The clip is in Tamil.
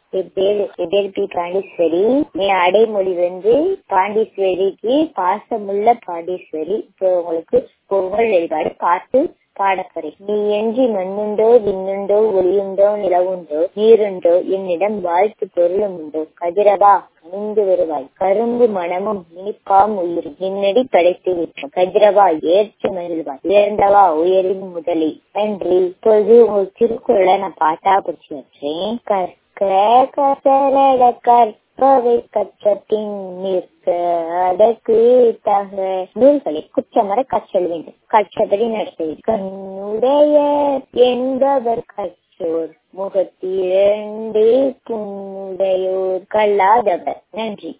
என் பேரு என் பேரு பி பாண்டீஸ்வரி என் அடைமொழி வந்து பாண்டீஸ்வரிக்கு பாசமுள்ள பாண்டீஸ்வரி இப்போ உங்களுக்கு பொங்கல் வழிபாடு பார்த்து பாடப்பறை நீ என்றி மண்ணுண்டோ விண்ணுண்டோ ஒளியுண்டோ நிலவுண்டோ நீருண்டோ என்னிடம் வாழ்த்து பொருளும் உண்டோ கதிரவா அணிந்து வருவாய் கரும்பு மனமும் இனிப்பாம் உயிரும் என்னடி படைத்து விட்டோம் கதிரவா ஏற்று மகிழ்வாய் உயர்ந்தவா உயரின் முதலி நன்றி இப்போது ஒரு திருக்குறளை நான் பாட்டா பிடிச்சி வச்சேன் கற்க கசலட கற்பவை கற்றபின் நிற்க அதற்கு தக நூல்களை குற்றமர கற்றல் வேண்டும் கற்றபடி நடத்த கண்ணுடைய என்பவர் கற்றோர் முகத்திரண்டு புண்ணுடையோர் கல்லாதவர் நன்றி